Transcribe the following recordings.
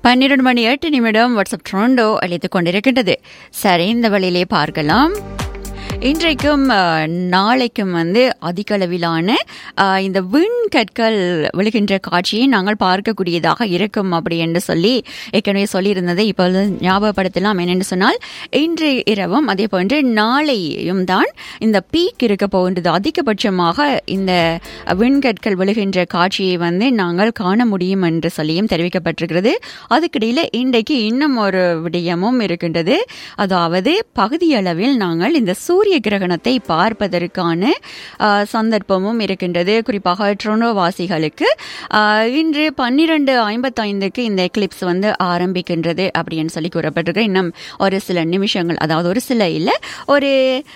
பன்னிரண்டு மணி எட்டு நிமிடம் வாட்ஸ்அப் ட்ரோண்டோ அளித்துக் கொண்டிருக்கின்றது சரி இந்த வழியிலே பார்க்கலாம் இன்றைக்கும் அஹ், நாளைக்கும் வந்து அதிக அளவிலான அஹ், இந்த விண்கற்கள் விழுகின்ற காட்சியை நாங்கள் பார்க்கக்கூடியதாக இருக்கும் அப்படி என்று சொல்லி ஏற்கனவே சொல்லியிருந்ததை இப்பொழுது ஞாபகப்படுத்தலாம் என்னென்னு சொன்னால் இன்று இரவும் அதே போன்று நாளையும் தான் இந்த பீக் இருக்க போகின்றது அதிகபட்சமாக இந்த விண்கற்கள் விழுகின்ற காட்சியை வந்து நாங்கள் காண முடியும் என்று சொல்லியும் தெரிவிக்கப்பட்டிருக்கிறது அதுக்கிடையில் இன்றைக்கு இன்னும் ஒரு விடயமும் இருக்கின்றது அதாவது பகுதியளவில் நாங்கள் இந்த சூரிய கிரகணத்தை பார்ப்பதற்கான ஆ, சந்தர்ப்பமும் இருக்கின்றது குறிப்பாக ட்ரோனோ வாசிகளுக்கு ஆ, இன்று பன்னிரண்டு ஐம்பத்தைந்துக்கு இந்த எக்லிப்ஸ் வந்து ஆரம்பிக்கின்றது அப்படின்னு சொல்லி கூறப்பட்டிருக்கு இன்னும் ஒரு சில நிமிஷங்கள் அதாவது ஒரு சில இல்லை ஒரு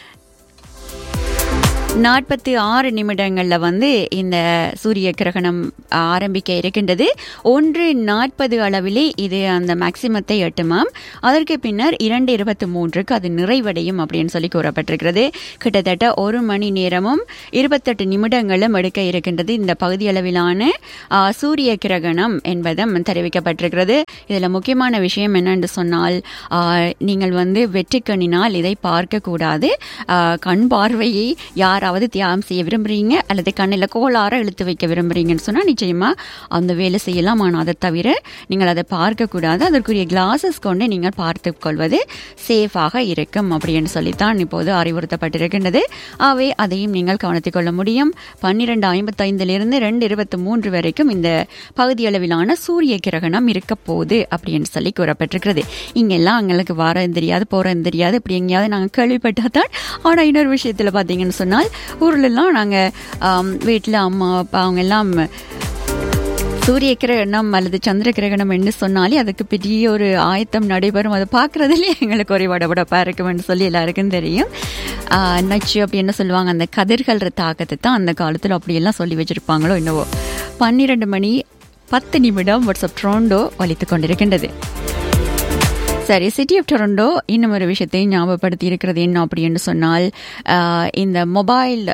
நாற்பத்தி ஆறு நிமிடங்களில் வந்து இந்த சூரிய கிரகணம் ஆரம்பிக்க இருக்கின்றது ஒன்று நாற்பது அளவிலே இது அந்த மேக்சிமத்தை எட்டுமாம் அதற்கு பின்னர் இரண்டு இருபத்தி மூன்றுக்கு அது நிறைவடையும் அப்படின்னு சொல்லி கூறப்பட்டிருக்கிறது கிட்டத்தட்ட ஒரு மணி நேரமும் இருபத்தெட்டு நிமிடங்களும் எடுக்க இருக்கின்றது இந்த பகுதியளவிலான ஆ, சூரிய கிரகணம் என்பதும் தெரிவிக்கப்பட்டிருக்கிறது இதில் முக்கியமான விஷயம் என்னன்னு சொன்னால் ஆ, நீங்கள் வந்து வெற்றிக்கண்ணினால் இதை பார்க்கக்கூடாது ஆ, கண் பார்வையை யாராவது தியாகம் செய்ய விரும்புறீங்க அல்லது கண்ணில் கோளாற இழுத்து வைக்க விரும்புறீங்கன்னு சொன்னால் நிச்சயமா அந்த வேலை செய்யலாம் ஆனால் அதை தவிர நீங்கள் அதை பார்க்கக்கூடாது அதற்குரிய கிளாஸஸ் கொண்டு நீங்கள் பார்த்து கொள்வது சேஃபாக இருக்கும் அப்படின்னு சொல்லித்தான் இப்போது அறிவுறுத்தப்பட்டிருக்கின்றது ஆகவே அதையும் நீங்கள் கவனித்துக் கொள்ள முடியும் பன்னிரெண்டு ஐம்பத்தைந்திலிருந்து ரெண்டு இருபத்தி மூன்று வரைக்கும் இந்த பகுதியளவிலான சூரிய கிரகணம் இருக்க போகுது அப்படின்னு சொல்லி கூறப்பட்டிருக்கிறது இங்கெல்லாம் எங்களுக்கு வர தெரியாது போறது தெரியாது இப்படி எங்கேயாவது நாங்கள் கேள்விப்பட்டா தான் ஆனால் இன்னொரு விஷயத்தில் பார்த்தீங்கன்னு சொன்னால் ஊர்லெல்லாம் நாங்கள் வீட்டில் அம்மா அப்பா அவங்க எல்லாம் சூரிய கிரகணம் அல்லது சந்திர கிரகணம் என்று சொன்னாலே அதுக்கு பெரிய ஒரு ஆயத்தம் நடைபெறும் அதை பார்க்கறதுலயே எங்களுக்கு ஒரு வடபடப்பா இருக்கும்னு சொல்லி எல்லாருக்கும் தெரியும் ஆஹ் நச்சு அப்படி என்ன சொல்லுவாங்க அந்த கதிர்கள்ற தாக்கத்தை தான் அந்த காலத்தில் அப்படியெல்லாம் சொல்லி வச்சிருப்பாங்களோ என்னவோ பன்னிரெண்டு மணி பத்து நிமிடம் வாட்ஸ்அப் ட்ரோண்டோ வலித்து கொண்டிருக்கின்றது சரி சிட்டி ஆஃப் டொரண்டோ இன்னும் ஒரு விஷயத்தை ஞாபகப்படுத்தி இருக்கிறது என்ன அப்படின்னு சொன்னால் ஆஹ் இந்த மொபைல்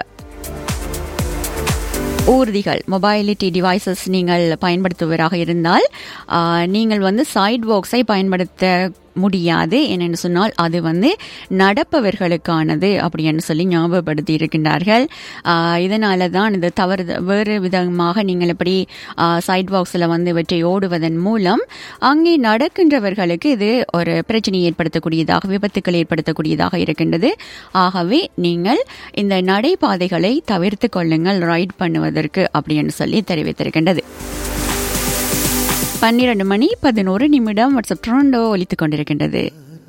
ஊர்திகள் மொபைலிட்டி டிவைசஸ் நீங்கள் பயன்படுத்துவராக இருந்தால் ஆஹ், நீங்கள் வந்து சைட் பாக்ஸை பயன்படுத்த முடியாது என்னென்னு சொன்னால் அது வந்து நடப்பவர்களுக்கானது அப்படின்னு சொல்லி ஞாபகப்படுத்தி இருக்கின்றார்கள் ஆஹ், இதனால தான் இது தவறு வேறு விதமாக நீங்கள் இப்படி சைட் பாக்ஸில் வந்து இவற்றை ஓடுவதன் மூலம் அங்கே நடக்கின்றவர்களுக்கு இது ஒரு பிரச்சனையை ஏற்படுத்தக்கூடியதாக விபத்துக்கள் ஏற்படுத்தக்கூடியதாக இருக்கின்றது ஆகவே நீங்கள் இந்த நடைபாதைகளை தவிர்த்து கொள்ளுங்கள் ரைட் பண்ணுவதற்கு அப்படின்னு சொல்லி தெரிவித்திருக்கின்றது பன்னிரண்டு மணி பதினோரு நிமிடம் வாட்ஸ்அப் ட்ரோண்டோ ஒலித்துக் கொண்டிருக்கின்றது